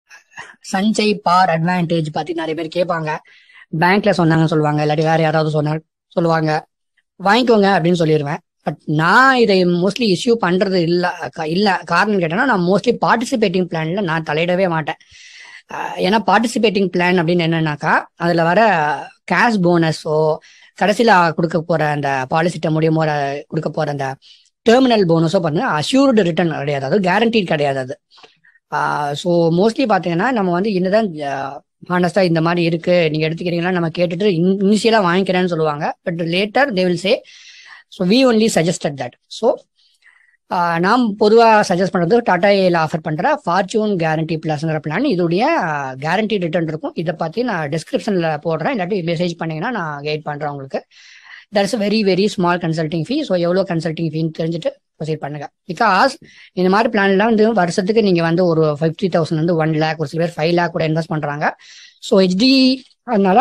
Sanjay par advantage பத்தி நிறைய பேர் கேட்பாங்க பேங்க்ல சொன்னாங்க சொல்லுவாங்க இல்லாட்டி வேற யாராவது சொன்னா சொல்லுவாங்க வாங்கிக்கோங்க அப்படின்னு சொல்லிடுவேன் பட் நான் இதை மோஸ்ட்லி இஷ்யூ பண்றது இல்ல க- இல்ல காரணம் கேட்டேன்னா நான் மோஸ்ட்லி பார்ட்டிசிபேட்டிங் பிளான்ல நான் தலையிடவே மாட்டேன் அஹ் ஏன்னா பார்ட்டிசிபேட்டிங் பிளான் அப்படின்னு என்னன்னாக்கா அதுல வர கேஷ் போனஸோ கடைசியில கொடுக்க போற அந்த பாலிசி டேர்ம் முடியும் போற கொடுக்க போற அந்த டெர்மினல் போனஸோ பண்ணு அஷ்யூர்டு ரிட்டர்ன் கிடையாது அது கேரண்டீட் கிடையாது அது ஸோ மோஸ்ட்லி பார்த்தீங்கன்னா நம்ம வந்து என்னதான் ஹானஸ்டா இந்த மாதிரி இருக்கு நீங்க எடுத்துக்கிறீங்கன்னா நம்ம கேட்டுட்டு இனிஷியலா வாங்கிக்கிறேன்னு சொல்லுவாங்க but later they will say so we only suggested that so நாம் பொதுவாக சஜஸ்ட் பண்ணுறது டாடா ஏல ஆஃபர் பண்ணுற ஃபார்ச்சூன் கேரண்டி ப்ளஸ்ங்கிற பிளான் இதோடைய கேரண்டி ரிட்டர்ன் இருக்கும் இதை பற்றி நான் டிஸ்கிரிப்ஷனில் போடுறேன் இல்லாட்டி மெசேஜ் பண்ணீங்கன்னா நான் கைட் பண்ணுறேன் உங்களுக்கு that is very very small consulting fee so எவ்வளோ கன்சல்டிங் ஃபீன்னு தெரிஞ்சுட்டு ப்ரொசீட் பண்ணுங்க பிகாஸ் இந்த மாதிரி பிளான்லாம் வந்து வருஷத்துக்கு நீங்கள் வந்து ஒரு ஃபிஃப்டி தௌசண்ட் வந்து ஒன் லேக் ஒரு சில பேர் ஃபைவ் லேக் கூட இன்வெஸ்ட் பண்ணுறாங்க ஸோ ஹெச்டி அதனால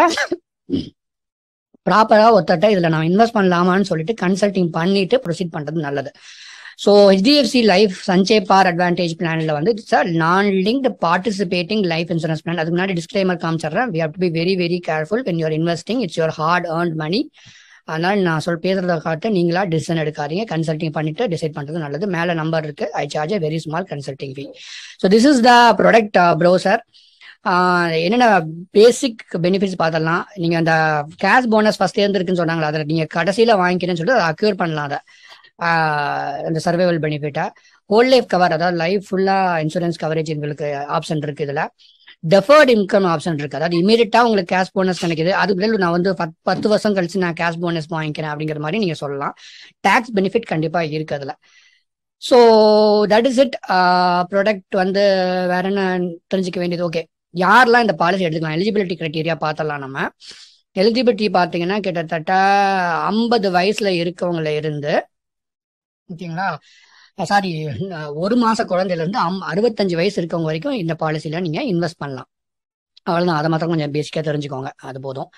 ப்ராப்பராக ஒருத்தட்ட இதில் நான் இன்வெஸ்ட் பண்ணலாமான்னு சொல்லிட்டு கன்சல்டிங் பண்ணிட்டு ப்ரொசீட் பண்ணுறது நல்லது so HDFC life Sanchay par advantage பிளான்ல வந்து it's a non linked participating life insurance plan அதுக்கு முன்னாடி டிஸ்க்ளைமர் காமிச்சிடுறேன் we have to be very very careful when you're investing it's your hard earned money அதனால நான் சொல் பேசுறத காட்ட நீங்களா டிசிஷன் எடுக்காதீங்க கன்சல்டிங் பண்ணிட்டு டிசைட் பண்றது நல்லது மேல நம்பர் இருக்கு I charge very small consulting fee so this is the product brochure என்னென்ன பேசிக் பெனிஃபிட்ஸ் பார்த்தலாம் நீங்க அந்த கேஷ் போனஸ் ஃபர்ஸ்ட் இருக்குன்னு சொன்னாங்களா அதில் நீங்க கடைசியில வாங்கிக்கிறேன்னு சொல்லிட்டு அதை அக்யூர் பண்ணலாம் அதை ஆஹ் அந்த சர்வைவல் பெனிஃபிட்டா ஹோல் லைஃப் கவர் அதாவது லைஃப் ஃபுல்லா இன்சூரன்ஸ் கவரேஜ் உங்களுக்கு ஆப்ஷன் இருக்கு இதுல டெஃபர்ட் இன்கம் ஆப்ஷன் இருக்கு அதாவது இமீடியட்டா உங்களுக்கு கேஷ் போனஸ் கிடைக்குது அதுக்கு பதில் நான் வந்து பத்- பத்து வருஷம் கழிச்சு நான் கேஷ் போனஸ் வாங்கிக்கிறேன் அப்படிங்கிற மாதிரி நீங்க சொல்லலாம் டாக்ஸ் பெனிஃபிட் கண்டிப்பா இருக்கு அதுல so that is it product வந்து வேற என்ன தெரிஞ்சுக்க வேண்டியது ஓகே யாரெல்லாம் இந்த பாலிசி எடுத்துக்கலாம் எலிஜிபிலிட்டி கிரைட்டீரியா பார்த்தலாம் நம்ம எலிஜிபிலிட்டி பார்த்தீங்கன்னா கிட்டத்தட்ட ஐம்பது வயசுல இருக்கவங்கள இருந்து ஓகேங்களா சாரி ஒரு மாச குழந்தையில இருந்து அம் அறுபத்தஞ்சு வயசு இருக்கவங்க வரைக்கும் இந்த பாலிசியில நீங்க இன்வெஸ்ட் பண்ணலாம் அவ்வளவுதான் அதை மாத்திரம் கொஞ்சம் பேசிக்கா தெரிஞ்சுக்கோங்க அது போதும்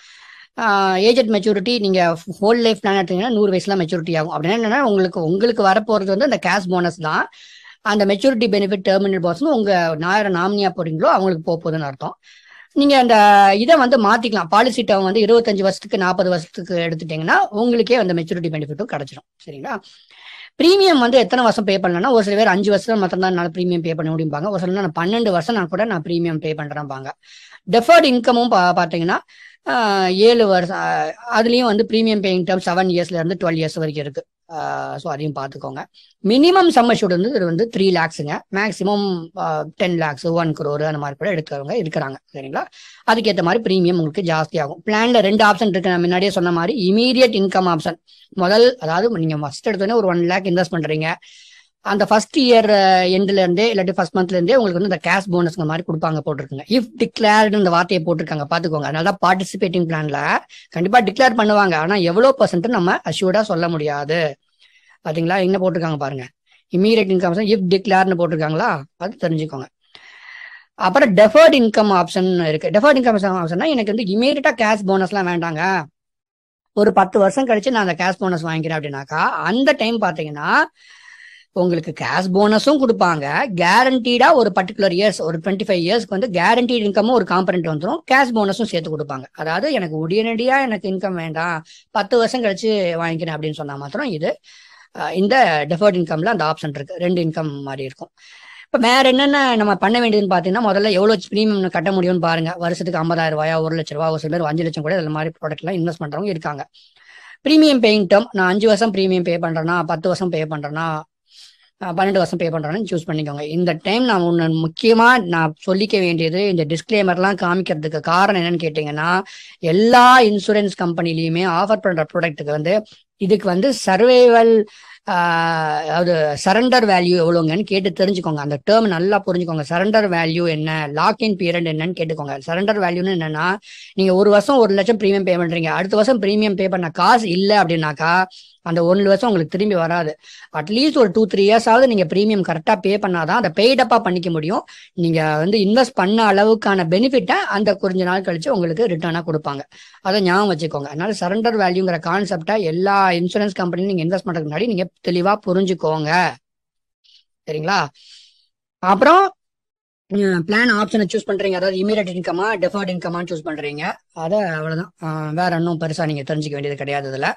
ஏஜெட் மெச்சூரிட்டி நீங்க ஹோல் லைஃப் பிளான் எடுத்தீங்கன்னா நூறு வயசுல மெச்சூரிட்டி ஆகும் அப்படின்னா என்னன்னா உங்களுக்கு உங்களுக்கு வரப்போறது வந்து அந்த கேஷ் போனஸ் தான் அந்த மெச்சூரிட்டி பெனிஃபிட் டெர்மினல் போனஸ் உங்க யார நாமினியா போறீங்களோ அவங்களுக்கு போக போகுதுன்னு அர்த்தம் நீங்க அந்த இதை வந்து மாத்திக்கலாம் பாலிசி டேர்ம் வந்து இருபத்தஞ்சு வருஷத்துக்கு நாற்பது வருஷத்துக்கு எடுத்துட்டீங்கன்னா உங்களுக்கே அந்த மெச்சூரிட்டி பெனிஃபிட்டும் கிடைச்சிடும் சரிங்களா ப்ரீமியம் வந்து எத்தனை வருஷம் பே பண்ணலன்னா ஒரு சில பேர் அஞ்சு வருஷம் மட்டும் தான் என்னால் ப்ரீமியம் பே பண்ண முடியும்பாங்க ஒரு சில நான் பன்னெண்டு வருஷம் நான் கூட நான் ப்ரீமியம் பே பண்றேன்பாங்க டெஃபர்ட் இன்கமும் பா பார்த்தீங்கன்னா ஆஹ் ஏழு வருஷம் ஆஹ் அதுலயும் வந்து ப்ரீமியம் பேயிங் டேர்ம் செவன் இயர்ஸ்ல இருந்து டுவெல் இயர்ஸ் வரைக்கும் இருக்கு ஸோ அதையும் பார்த்துக்கோங்க மினிமம் சம்மர்ஷூட் வந்து இது வந்து த்ரீ லேக்ஸுங்க maximum ten lakhs one crore அந்த மாதிரி கூட எடுக்கிறவங்க இருக்கிறாங்க சரிங்களா அதுக்கேற்ற மாதிரி ப்ரீமியம் உங்களுக்கு ஜாஸ்தி ஆகும் பிளான்ல ரெண்டு ஆப்ஷன் இருக்கு நான் முன்னாடியே சொன்ன மாதிரி இமீடியட் இன்கம் ஆப்ஷன் முதல் அதாவது நீங்க ஃபர்ஸ்ட் எடுத்தோடனே ஒரு ஒன் லேக் இன்வெஸ்ட் பண்றீங்க அந்த ஃபர்ஸ்ட் இயர் எண்ட்ல இருந்தே இல்லாட்டி ஃபர்ஸ்ட் மந்த்ல இருந்தே உங்களுக்கு வந்து இந்த கேஷ் போனஸ்ங்க மாதிரி கொடுப்பாங்க போட்டிருக்குங்க இஃப் டிக்ளேர்டு இந்த வார்த்தையை போட்டிருக்காங்க பாத்துக்கோங்க அதனால தான் பார்ட்டிசிபேட்டிங் பிளான்ல கண்டிப்பா டிக்ளேர் பண்ணுவாங்க ஆனா எவ்வளவு பர்சன்ட் நம்ம அஷ்யூர்டா சொல்ல முடியாது பாத்தீங்களா என்ன போட்டிருக்காங்க பாருங்க இமீடியட் இன்கம் இஃப் டிக்ளேர்னு போட்டிருக்காங்களா அது தெரிஞ்சுக்கோங்க அப்புறம் டெஃபர்ட் இன்கம் ஆப்ஷன் இருக்கு டெஃபர்ட் இன்கம் ஆப்ஷன்னா எனக்கு வந்து இமீடியட்டா கேஷ் போனஸ்லாம் வேண்டாங்க ஒரு பத்து வருஷம் கழிச்சு நான் அந்த கேஷ் போனஸ் வாங்கிக்கிறேன் அப்படின்னாக்கா அந்த டைம் பாத்தீங்கன்னா உங்களுக்கு கேஷ் போனஸும் கொடுப்பாங்க கேரண்டீடா ஒரு பர்டிகுலர் இயர்ஸ் ஒரு டுவெண்ட்டி ஃபைவ் இயர்ஸ்க்கு வந்து கேரண்டீட் இன்கமும் ஒரு காம்பனண்ட் வந்துடும் கேஷ் போனஸும் சேர்த்து கொடுப்பாங்க அதாவது எனக்கு உடனடியா எனக்கு இன்கம் வேண்டாம் பத்து வருஷம் கழிச்சு வாங்கிக்கிறேன் அப்படின்னு சொன்னா மாத்திரம் இது அஹ், இந்த டெஃபர்ட் இன்கம்ல அந்த ஆப்ஷன் இருக்கு ரெண்டு இன்கம் மாதிரி இருக்கும் இப்போ வேற என்னென்ன நம்ம பண்ண வேண்டியதுன்னு பார்த்தீங்கன்னா முதல்ல எவ்வளோ ப்ரீமியம் கட்ட முடியும்னு பாருங்க வருஷத்துக்கு ஐம்பதாயிரம் ரூபாயா ஒரு லட்ச ரூபா ஒரு சில பேர் அஞ்சு லட்சம் கூட இந்த மாதிரி ப்ராடக்ட்லாம் இன்வெஸ்ட் பண்றவங்க இருக்காங்க ப்ரீமியம் பேயிங் டேர்ம் நான் அஞ்சு வருஷம் ப்ரீமியம் பே பண்றேன்னா பத்து வருஷம் பே பண்றேன்னா அஹ், பன்னெண்டு வருஷம் பே பண்றேன்னு சூஸ் பண்ணிக்கோங்க இந்த டைம் நான் ஒன்று முக்கியமா நான் சொல்லிக்க வேண்டியது இந்த டிஸ்க்ளைமர்லாம் காமிக்கிறதுக்கு காரணம் என்னன்னு கேட்டிங்கன்னா எல்லா இன்சூரன்ஸ் கம்பெனிலையுமே ஆஃபர் பண்ற ப்ராடக்ட்டுக்கு வந்து இதுக்கு வந்து சர்வைவல் அதாவது சரண்டர் வேல்யூ எவ்வளோங்கன்னு கேட்டு தெரிஞ்சுக்கோங்க அந்த டேர்ம் நல்லா புரிஞ்சுக்கோங்க சரண்டர் வேல்யூ என்ன லாக் இன் பீரியட் என்னன்னு கேட்டுக்கோங்க சரண்டர் வேல்யூன்னு என்னன்னா நீங்க ஒரு வருஷம் ஒரு லட்சம் ப்ரீமியம் பே பண்றீங்க அடுத்த வருஷம் ப்ரீமியம் பே பண்ண காசு இல்லை அப்படின்னாக்கா அந்த ஒன்று வருஷம் உங்களுக்கு திரும்பி வராது அட்லீஸ்ட் ஒரு டூ த்ரீ இயர்ஸ் ஆகுது நீங்க ப்ரீமியம் கரெக்டா பே பண்ணாதான் அதை பெய்டப்பா பண்ணிக்க முடியும் நீங்க வந்து இன்வெஸ்ட் பண்ண அளவுக்கான பெனிஃபிட்டை அந்த கொஞ்ச நாள் கழிச்சு உங்களுக்கு ரிட்டர்னா கொடுப்பாங்க அதை ஞாபகம் வச்சுக்கோங்க அதனால சரண்டர் வேல்யூங்கிற கான்செப்டை எல்லா இன்சூரன்ஸ் கம்பெனியும் நீங்க இன்வெஸ்ட் பண்றதுக்கு முன்னாடி நீங்க தெளிவா புரிஞ்சுக்கோங்க சரிங்களா அப்புறம் பிளான் ஆப்ஷனை சூஸ் பண்றீங்க அதாவது இமீடியட் இன்கமா டெஃபர்ட் இன்கமான்னு சூஸ் பண்றீங்க அதை அவ்வளவுதான் ஆஹ் வேற ஒன்றும் பெருசா நீங்க தெரிஞ்சுக்க வேண்டியது கிடையாது இதுல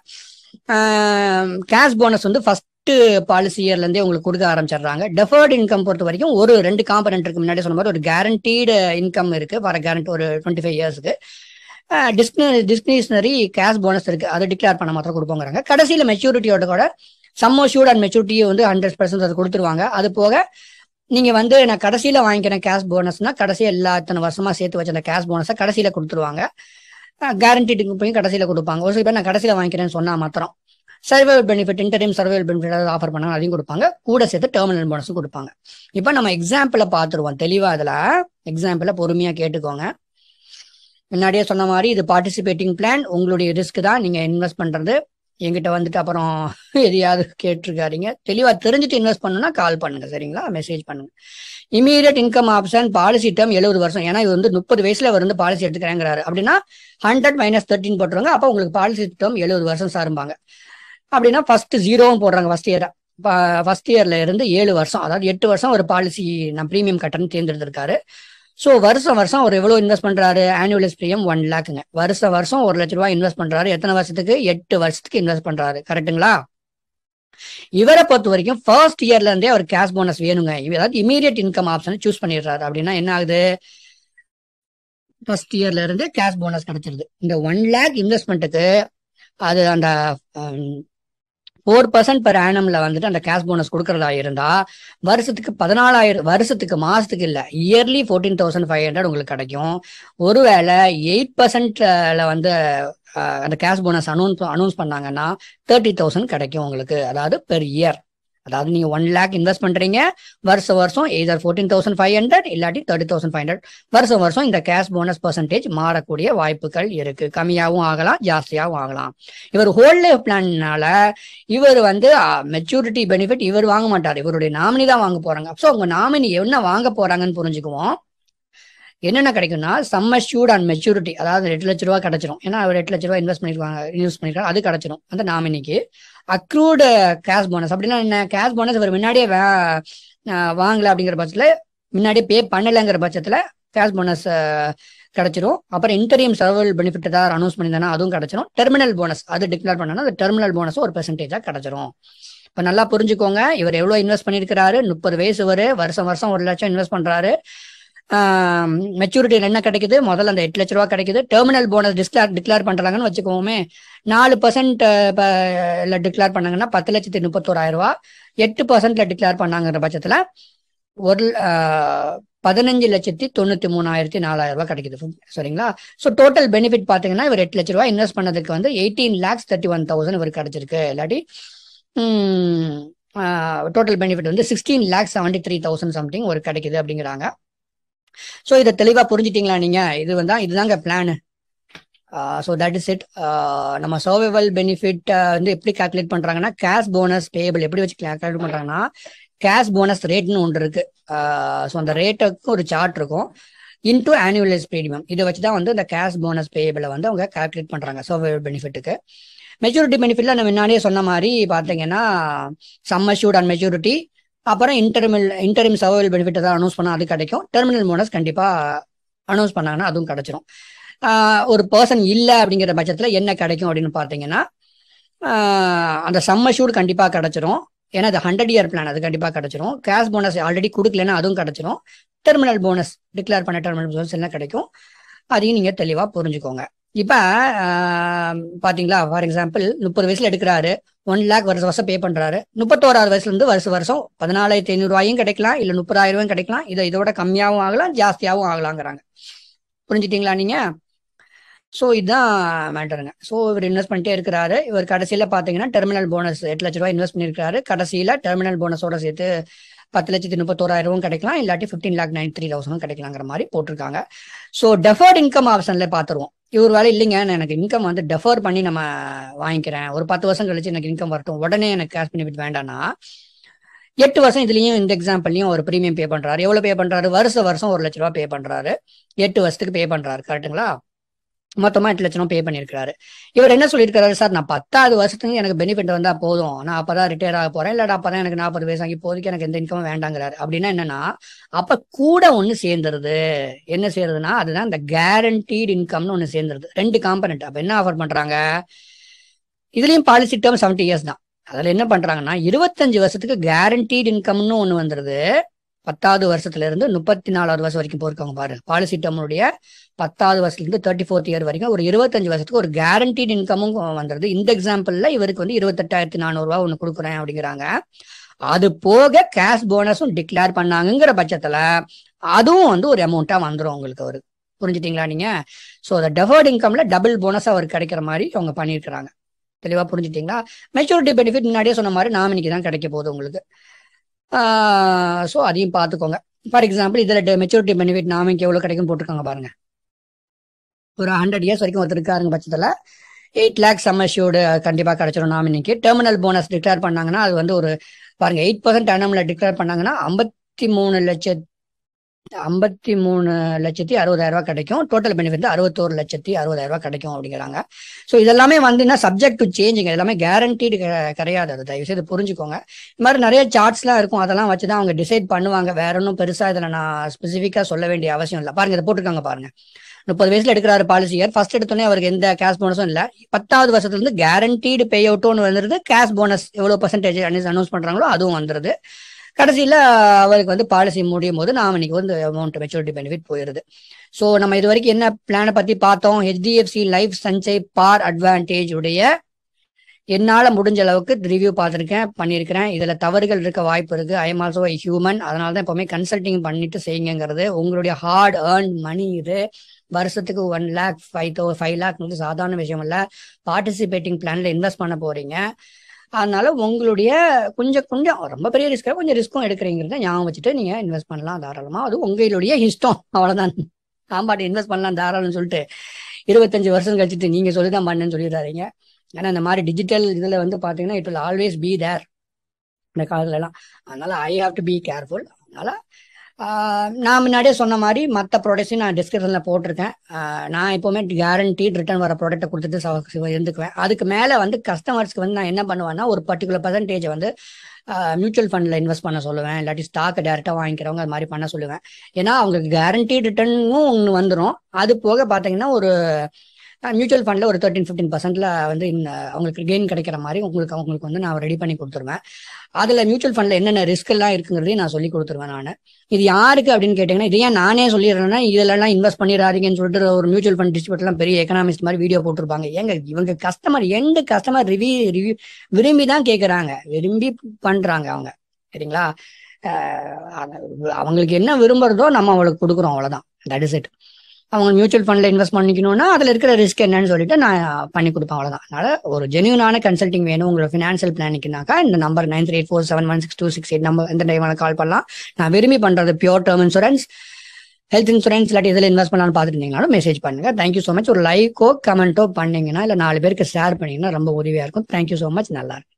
கேஷ் போனஸ் வந்து ஃபர்ஸ்ட் பாலிசி இயர்ல இருந்தே உங்களுக்கு கொடுக்க ஆரம்பிச்சிடுறாங்க டெஃபர்ட் இன்கம் பொறுத்த வரைக்கும் ஒரு ரெண்டு காம்பனன்ட் இருக்கு முன்னாடி சொன்ன மாதிரி ஒரு கேரண்டீடு இன்கம் இருக்கு வர கேரண்டி ஒரு டுவெண்ட்டி ஃபைவ் இயர்ஸ்க்கு டிஸ்னி டிஸ்கிரிஷனரி கேஷ் போனஸ் இருக்கு அதை டிக்ளேர் பண்ண மாத்திரம் கொடுப்போங்கிறாங்க கடைசியில மெச்சூரிட்டியோட கூட சம்மோ ஷூட் அண்ட் மெச்சூரிட்டியை வந்து ஹண்ட்ரட் பர்சன்ட் அது கொடுத்துருவாங்க அது போக நீங்க வந்து நான் கடைசியில வாங்கிக்கிறேன் கேஷ் போனஸ்னா கடைசியா எல்லா இத்தனை வருஷமா சேர்த்து வச்ச அந்த கேஷ் போனஸை கடைசியில கொடுத்துருவாங்க கேரண்டிடுக்கு போய் கடைசியில கொடுப்பாங்க ஒரு சில பேர் நான் கடைசியில வாங்கிக்கிறேன்னு சொன்னா மாத்திரம் survival benefit interim survival benefit ஏதாவது ஆஃபர் பண்ணாங்க அதையும் கொடுப்பாங்க கூட சேர்த்து டெர்மினல் போனஸும் கொடுப்பாங்க இப்போ நம்ம எக்ஸாம்பிள பார்த்துருவோம் தெளிவா இதுல எக்ஸாம்பிள பொறுமையா கேட்டுக்கோங்க முன்னாடியே சொன்ன மாதிரி இது பார்ட்டிசிபேட்டிங் பிளான் உங்களுடைய ரிஸ்க் தான் நீங்க இன்வெஸ்ட் பண்றது எங்கிட்ட வந்துட்டு அப்புறம் எதையாவது கேட்டிருக்காதீங்க தெளிவா தெரிஞ்சுட்டு இன்வெஸ்ட் பண்ணணும்னா கால் பண்ணுங்க சரிங்களா மெசேஜ் பண்ணுங்க immediate income option policy term எழுபது வருஷம் ஏன்னா இது வந்து முப்பது வயசுல அவர் வந்து பாலிசி எடுத்துக்கிறேங்கிறாரு அப்படின்னா ஹண்ட்ரட் மைனஸ் தேர்ட்டின் போட்டுருவாங்க அப்போ உங்களுக்கு பாலிசி டேர்ம் எழுபது வருஷம் சாரும்பாங்க அப்படின்னா ஃபர்ஸ்ட் ஜீரோவும் போடுறாங்க ஃபர்ஸ்ட் இயரா ஃபர்ஸ்ட் இயர்ல இருந்து ஏழு வருஷம் அதாவது எட்டு வருஷம் ஒரு பாலிசி நான் ப்ரீமியம் கட்டணம் தேர்ந்தெடுத்திருக்காரு ஸோ வருஷம் வருஷம் அவர் எவ்வளோ இன்வெஸ்ட் பண்றாரு ஆனுவல் ப்ரீமியம் ஒன் லேக்குங்க வருஷ வருஷம் ஒரு லட்ச ரூபாய் இன்வெஸ்ட் பண்றாரு எத்தனை வருஷத்துக்கு எட்டு வருஷத்துக்கு இன்வெஸ்ட் பண்றாரு கரெக்ட்டுங்களா இவரை பொறுத்த வரைக்கும் ஃபர்ஸ்ட் இயர்ல இருந்தே அவர் கேஷ் போனஸ் வேணுங்க அதாவது இமீடியட் இன்கம் ஆப்ஷனை சூஸ் பண்ணிடுறாரு அப்படின்னா என்ன ஆகுது ஃபர்ஸ்ட் இயர்ல இருந்து கேஷ் போனஸ் கிடைச்சிருது இந்த ஒன் லேக் இன்வெஸ்ட்மெண்ட்டுக்கு அது அந்த ஃபோர் பர்சன்ட் பெர் ஆனம்ல வந்துட்டு அந்த கேஷ் போனஸ் கொடுக்கறதா இருந்தா வருஷத்துக்கு பதினாலாயிரம் வருஷத்துக்கு மாசத்துக்கு இல்ல yearly fourteen thousand five hundred உங்களுக்கு கிடைக்கும் ஒருவேளை எயிட் பர்சன்ட்ல வந்து அந்த கேஷ் போனஸ் அனௌன்ஸ் அனௌன்ஸ் பண்ணாங்கன்னா தேர்ட்டி தௌசண்ட் கிடைக்கும் உங்களுக்கு அதாவது பெர் இயர் அதாவது நீங்க ஒன் லேக் இன்வெஸ்ட் பண்றீங்க வருஷம் வருஷம் either fourteen thousand five hundred இல்லாட்டி தேர்ட்டி தௌசண்ட் ஃபைவ் ஹண்ட்ரட் வருஷம் வருஷம் இந்த கேஷ் போனஸ் பர்சன்டேஜ் மாறக்கூடிய வாய்ப்புகள் இருக்கு கம்மியாகவும் ஆகலாம் ஜாஸ்தியாகவும் ஆகலாம் இவர் ஹோல் லைஃப் பிளான்னால இவர் வந்து மெச்சூரிட்டி பெனிஃபிட் இவர் வாங்க மாட்டார் இவருடைய நாமினி தான் வாங்க போறாங்க ஸோ உங்க நாமினி என்ன வாங்க போறாங்கன்னு புரிஞ்சுக்குவோம் என்னென்ன கிடைக்கும்னா சம்ம ஷூட் அண்ட் மெச்சூரிட்டி அதாவது ரெண்டு லட்ச ரூபா கிடைச்சிரும் ஏன்னா அவர் எட்டு லட்ச ரூபா இன்வெஸ்ட் பண்ணிருக்காங்க இன்வெஸ்ட் பண்ணிருக்காங்க அது கிடைச்சிரும் அந்த நாமினிக்கு அக்ரூடு கேஷ் போனஸ் அப்படின்னா என்ன கேஷ் போனஸ் இவர் முன்னாடியே வாங்கல அப்படிங்கிற பட்சத்துல முன்னாடியே பே பண்ணலைங்கிற பட்சத்துல கேஷ் போனஸ் கிடைச்சிரும் அப்புறம் இன்டரியம் சர்வல் பெனிஃபிட் ஏதாவது அனௌன்ஸ் பண்ணியிருந்தானா அதுவும் கிடைச்சிரும் டெர்மினல் போனஸ் அது டிக்ளேர் பண்ணனா அந்த டெர்மினல் போனஸ் ஒரு பெர்சன்டேஜா கிடைச்சிரும் இப்ப நல்லா புரிஞ்சுக்கோங்க இவர் எவ்வளவு இன்வெஸ்ட் பண்ணிருக்கிறாரு முப்பது வயசு வரு வருஷம் வருஷம் ஒரு லட்சம் இன்வெஸ்ட் பண்றாரு மெச்சூரிட்டியில் என்ன கிடைக்குது முதல்ல அந்த எட்டு லட்ச ரூபா கிடைக்குது டெர்மினல் போனஸ் டிஸ்கிளார் டிக்ளேர் பண்றாங்கன்னு வச்சுக்கோமே நாலு பர்சன்ட் டிக்ளேர் பண்ணாங்கன்னா பத்து லட்சத்தி முப்பத்தோராயிரம் ரூபா எட்டு பர்சன்ட்ல டிக்ளேர் பண்ணாங்கிற பட்சத்துல ஒரு பதினஞ்சு லட்சத்தி தொண்ணூத்தி மூணாயிரத்தி நாலாயிரம் ரூபாய் கிடைக்குது சரிங்களா ஸோ டோட்டல் பெனிஃபிட் பாத்தீங்கன்னா இவர் எட்டு லட்ச ரூபாய் இன்வெஸ்ட் பண்ணதுக்கு வந்து eighteen lakhs thirty one thousand இவர் கிடைச்சிருக்கு இல்லாட்டி டோட்டல் பெனிஃபிட் வந்து sixteen lakhs seventy three thousand something ஒரு கிடைக்குது அப்படிங்கிறாங்க ஸோ இதை தெளிவாக புரிஞ்சிட்டிங்களா நீங்க இது வந்து இதுதாங்க plan so that is it நம்ம சர்வைவல் பெனிஃபிட் வந்து எப்படி கால்குலேட் பண்றாங்கன்னா கேஷ் போனஸ் பேபிள் எப்படி வச்சு கால்குலேட் பண்றாங்கன்னா கேஷ் போனஸ் ரேட்னு ஒன்று இருக்கு ஸோ அந்த ரேட்டுக்கு ஒரு சார்ட் இருக்கும் இன்டூ ஆனுவலைஸ் ப்ரீமியம் இதை வச்சு தான் வந்து இந்த கேஷ் போனஸ் பேபிளை வந்து அவங்க கால்குலேட் பண்றாங்க சர்வைவல் பெனிஃபிட்டுக்கு மெச்சூரிட்டி பெனிஃபிட்ல நம்ம முன்னாடியே சொன்ன மாதிரி பார்த்தீங்கன்னா சம்மர் ஷூட் அண்ட் மெச்சூரிட்டி அப்புறம் இன்டர்மில் இன்டர்ம் சர்வைவல் பெனிஃபிட் ஏதாவது அனௌன்ஸ் பண்ணால் அது கிடைக்கும் டெர்மினல் போனஸ் கண்டிப்பாக அனௌன்ஸ் பண்ணாங்கன்னா அதுவும் கிடைச்சிரும் ஒரு பர்சன் இல்லை அப்படிங்கிற பட்சத்தில் என்ன கிடைக்கும் அப்படின்னு பார்த்தீங்கன்னா அந்த சம்மர் ஷூட் கண்டிப்பாக கிடைச்சிரும் ஏன்னா அது ஹண்ட்ரட் இயர் பிளான் அது கண்டிப்பாக கிடைச்சிரும் கேஷ் போனஸ் ஆல்ரெடி கொடுக்கலன்னா அதுவும் கிடைச்சிரும் டெர்மினல் போனஸ் டிக்ளேர் பண்ண டெர்மினல் போனஸ் என்ன கிடைக்கும் அதையும் நீங்கள் தெளிவாக புரிஞ்சுக்கோங்க இப்போ பார்த்தீங்களா ஃபார் எக்ஸாம்பிள் முப்பது வயசுல எடுக்கிறாரு ஒன் லேக் வருஷம் வருஷம் பே பண்றாரு முப்பத்தோராறு வயசுல இருந்து வருஷம் வருஷம் பதினாலாயிரத்தி ஐநூறு ரூபாயும் கிடைக்கலாம் இல்ல முப்பதாயிரம் ரூபாயும் கிடைக்கலாம் இதை இதோட கம்மியாகவும் ஆகலாம் ஜாஸ்தியாகவும் ஆகலாங்கிறாங்க புரிஞ்சுட்டீங்களா நீங்க ஸோ இதுதான் மேட்டருங்க ஸோ இவர் இன்வெஸ்ட் பண்ணிட்டே இருக்கிறாரு இவர் கடைசியில் பார்த்தீங்கன்னா டெர்மினல் போனஸ் எட்டு லட்ச ரூபாய் இன்வெஸ்ட் பண்ணியிருக்காரு கடைசியில் டெர்மினல் போனஸோட சேர்த்து பத்து லட்சத்தி முப்பத்தோராயிரமும் கிடைக்கலாம் இல்லாட்டி ஃபிஃப்டீன் லேக் நைன் த்ரீ தௌசண்டும் கிடைக்கலாங்கிற மாதிரி போட்டிருக்காங்க ஸோ டெஃபர்ட் இன்கம் ஆப்ஷன்ல பார்த்துருவோம் இவர் வேலை இல்லைங்க எனக்கு இன்கம் வந்து டெஃபர் பண்ணி நம்ம வாங்கிக்கிறேன் ஒரு பத்து வருஷம் கழிச்சு எனக்கு இன்கம் வரட்டும் உடனே எனக்கு கேஷ் பெனிஃபிட் வேண்டாம்னா எட்டு வருஷம் இதுலயும் இந்த எக்ஸாம்பிள்லயும் ஒரு ப்ரீமியம் பே பண்றாரு எவ்வளவு பே பண்றாரு வருஷ வருஷம் ஒரு லட்ச ரூபா பே பண்றாரு எட்டு வருஷத்துக்கு பே பண்றாரு கரெக்ட்டுங்களா மொத்தமா எட்டு லட்சம் பே பண்ணியிருக்காரு இவர் என்ன சொல்லியிருக்காரு சார் நான் பத்தாவது வருஷத்துக்கு எனக்கு பெனிஃபிட் வந்தா போதும் நான் அப்பதான் ரிட்டையர் ஆக போறேன் இல்லாட்டா அப்பதான் எனக்கு நாற்பது வயசு ஆகி இப்போதைக்கு எனக்கு எந்த இன்கம் வேண்டாங்கிறாரு அப்படின்னா என்னன்னா அப்ப கூட ஒண்ணு சேர்ந்துருது என்ன சேருதுன்னா அதுதான் இந்த கேரண்டீட் இன்கம்னு ஒண்ணு சேர்ந்துருது ரெண்டு காம்பனண்ட் அப்ப என்ன ஆஃபர் பண்றாங்க இதுலயும் பாலிசி டேர்ம் செவன்டி இயர்ஸ் தான் அதுல என்ன பண்றாங்கன்னா இருபத்தஞ்சு வருஷத்துக்கு கேரண்டீட் இன்கம்னு ஒண்ணு வந்துருது பத்தாவது வருஷத்துல இருந்து முப்பத்தி நாலாவது வருஷம் வரைக்கும் போயிருக்காங்க பாரு பாலிசி டேர்முடைய பத்தாவது வருஷத்துல இருந்து தேர்ட்டி ஃபோர்த் இயர் வரைக்கும் ஒரு இருபத்தஞ்சு வருஷத்துக்கு ஒரு கேரண்டீட் இன்கமும் வந்துருது இந்த எக்ஸாம்பிள்ல இவருக்கு வந்து இருபத்தெட்டாயிரத்தி நானூறு ரூபா ஒண்ணு கொடுக்குறேன் அப்படிங்கிறாங்க அது போக கேஷ் போனஸும் டிக்ளேர் பண்ணாங்கங்கிற பட்சத்துல அதுவும் வந்து ஒரு அமௌண்ட்டா வந்துடும் உங்களுக்கு அவருக்கு புரிஞ்சுட்டீங்களா நீங்க ஸோ அந்த டெஃபர்ட் இன்கம்ல டபுள் போனஸ் அவருக்கு கிடைக்கிற மாதிரி அவங்க பண்ணியிருக்கிறாங்க தெளிவா புரிஞ்சுட்டீங்களா மெச்சூரிட்டி பெனிஃபிட் முன்னாடியே சொன்ன மாதிரி நாமினிக்கு தான் கிடைக்க போகுது உங்களுக்கு ஸோ அதையும் பார்த்துக்கோங்க ஃபார் எக்ஸாம்பிள் இதில் மெச்சூரிட்டி பெனிஃபிட் நாமினிக்கு எவ்வளோ கிடைக்கும் போட்டிருக்காங்க பாருங்க ஒரு ஹண்ட்ரட் இயர்ஸ் வரைக்கும் ஒருத்தர் இருக்காருங்க பட்சத்தில் எயிட் லேக்ஸ் சம்மர்ஷியோடு கண்டிப்பாக கிடைச்சிடும் நாமினிக்கு டெர்மினல் போனஸ் டிக்ளேர் பண்ணாங்கன்னா அது வந்து ஒரு பாருங்க எயிட் பர்சன்ட் அனமில் டிக்ளேர் பண்ணாங்கன்னா ஐம்பத்தி மூணு லட்சம் ஐம்பத்தி மூணு லட்சத்தி அறுபதாயிரம் ரூபாய் கிடைக்கும் டோட்டல் பெனிஃபிட் அறுபத்தோரு லட்சத்தி அறுபதாயிரம் ரூபாய் கிடைக்கும் அப்படிங்கிறாங்க ஸோ இதெல்லாமே வந்துன்னா சப்ஜெக்ட் டு சேஞ்சுங்க எல்லாமே கேரண்டீடு கிடையாது அது தயவு செய்து புரிஞ்சுக்கோங்க இந்த மாதிரி நிறைய சார்ட்ஸ்லாம் இருக்கும் அதெல்லாம் வச்சு தான் அவங்க டிசைட் பண்ணுவாங்க வேற ஒன்றும் பெருசா இதில் நான் ஸ்பெசிஃபிக்காக சொல்ல வேண்டிய அவசியம் இல்லை பாருங்க இதை போட்டிருக்காங்க பாருங்க முப்பது வயசுல எடுக்கிறாரு பாலிசி இயர் ஃபர்ஸ்ட் எடுத்தோடனே அவருக்கு எந்த கேஷ் போனஸும் இல்லை பத்தாவது வருஷத்துல இருந்து கேரண்டீடு பே அவுட்னு வந்துருது கேஷ் போனஸ் எவ்வளோ பர்சன்டேஜ் அனௌன்ஸ் பண்றாங்களோ அதுவும் வந்துருது கடைசியில் அவருக்கு வந்து பாலிசி முடியும் போது நாமினிக்கு வந்து அமௌண்ட் மெச்சூரிட்டி பெனிஃபிட் போயிருது ஸோ நம்ம இது வரைக்கும் என்ன பிளானை பற்றி பார்த்தோம் HDFC life Sanchay par advantage உடைய என்னால் முடிஞ்ச அளவுக்கு ரிவ்யூ பார்த்துருக்கேன் பண்ணியிருக்கிறேன் இதில் தவறுகள் இருக்க வாய்ப்பு இருக்குது ஐ எம் ஆல்சோ ஹியூமன் அதனால தான் எப்போவுமே கன்சல்டிங் பண்ணிட்டு செய்யுங்கிறது உங்களுடைய ஹார்ட் ஏர்ன் மணி இது வருஷத்துக்கு ஒன் லேக் ஃபைவ் தௌ ஃபைவ் லேக் வந்து சாதாரண விஷயம் இல்லை பார்ட்டிசிபேட்டிங் பிளான்ல இன்வெஸ்ட் பண்ண போறீங்க அதனால உங்களுடைய கொஞ்சம் கொஞ்சம் ரொம்ப பெரிய ரிஸ்க்காக கொஞ்சம் ரிஸ்க்கும் எடுக்கிறீங்கிறத ஞாபகம் வச்சுட்டு நீங்க இன்வெஸ்ட் பண்ணலாம் தாராளமா அது உங்களுடைய இஷ்டம் அவ்வளவுதான் ஆம்பாட்டி இன்வெஸ்ட் பண்ணலாம் தாராளம்னு சொல்லிட்டு இருபத்தஞ்சு வருஷம் கழிச்சுட்டு நீங்க சொல்லி தான் பண்ணேன்னு சொல்லிடுறாங்க ஏன்னா இந்த மாதிரி டிஜிட்டல் இதுல வந்து பாத்தீங்கன்னா it will always be there இந்த காலத்துல எல்லாம் அதனால I have to be careful அதனால நான் முன்னாடியே சொன்ன மாதிரி மற்ற ப்ராடக்ட்ஸையும் நான் டிஸ்கிரிப்ஷனில் போட்டிருக்கேன் நான் எப்போவுமே கேரண்டீட் ரிட்டர்ன் வர ப்ராடக்ட்டை கொடுத்துட்டு இருந்துக்குவேன் அதுக்கு மேலே வந்து கஸ்டமர்ஸ்க்கு வந்து நான் என்ன பண்ணுவேன்னா ஒரு பர்டிகுலர் பர்சன்டேஜ் வந்து மியூச்சுவல் ஃபண்டில் இன்வெஸ்ட் பண்ண சொல்லுவேன் இல்லாட்டி ஸ்டாக்கை டேரெக்டாக வாங்கிக்கிறவங்க அது மாதிரி பண்ண சொல்லுவேன் ஏன்னா அவங்களுக்கு கேரண்டீட் ரிட்டர்னும் ஒன்று வந்துடும் அது போக பார்த்தீங்கன்னா ஒரு மியூச்சுவல் ஃபண்டில் ஒரு தேர்ட்டின் ஃபிஃப்டின் பர்சன்ட்ல வந்து அவங்களுக்கு கெயின் கிடைக்கிற மாதிரி உங்களுக்கு அவங்களுக்கு வந்து நான் ரெடி பண்ணி கொடுத்துருவேன் அதில் மியூச்சுவல் ஃபண்டில் என்னென்ன ரிஸ்க் எல்லாம் இருக்குங்கிறதையும் நான் சொல்லி கொடுத்துருவேன் நான் இது யாருக்கு அப்படின்னு கேட்டிங்கன்னா இது ஏன் நானே சொல்லிடுறேன்னா இதெல்லாம் இன்வெஸ்ட் பண்ணிடாதீங்கன்னு சொல்லிட்டு ஒரு மியூச்சுவல் ஃபண்ட் டிஸ்ட்ரிபியூட்டர்லாம் பெரிய எக்கனாமிஸ்ட் மாதிரி வீடியோ போட்டிருப்பாங்க ஏங்க இவங்க customer end customer review review விரும்பி தான் கேட்குறாங்க விரும்பி பண்ணுறாங்க அவங்க சரிங்களா அவங்களுக்கு என்ன விரும்புறதோ நம்ம அவங்களுக்கு கொடுக்குறோம் அவ்வளோதான் தட் இஸ் இட் அவங்க மியூச்சுவல் ஃபண்ட்ல இன்வெஸ்ட் பண்ணிக்கணும்னா அதுல இருக்கிற ரிஸ்க் என்னன்னு சொல்லிட்டு நான் பண்ணி கொடுப்பேன் அவ்வளவுதான் அதனால ஒரு ஜென்யூனான கன்சல்டிங் வேணும் உங்களோட ஃபினான்ஷியல் பிளானிங்னாக்கா இந்த number nine three eight four seven one six two six eight number எந்த டைம் கால் பண்ணலாம் நான் விரும்பி பண்றது pure term insurance health insurance இல்லாட்டி இதில் இன்வெஸ்ட் பண்ணலாம்னு பார்த்துட்டு இருந்தீங்கனாலும் மெசேஜ் பண்ணுங்க தேங்க்யூ ஸோ மச் ஒரு லைக்கோ கமெண்ட்டோ பண்ணீங்கன்னா இல்லை நாலு பேருக்கு ஷேர் பண்ணீங்கன்னா ரொம்ப உதவியா இருக்கும் தேங்க்யூ ஸோ மச் நல்லா இருக்கும்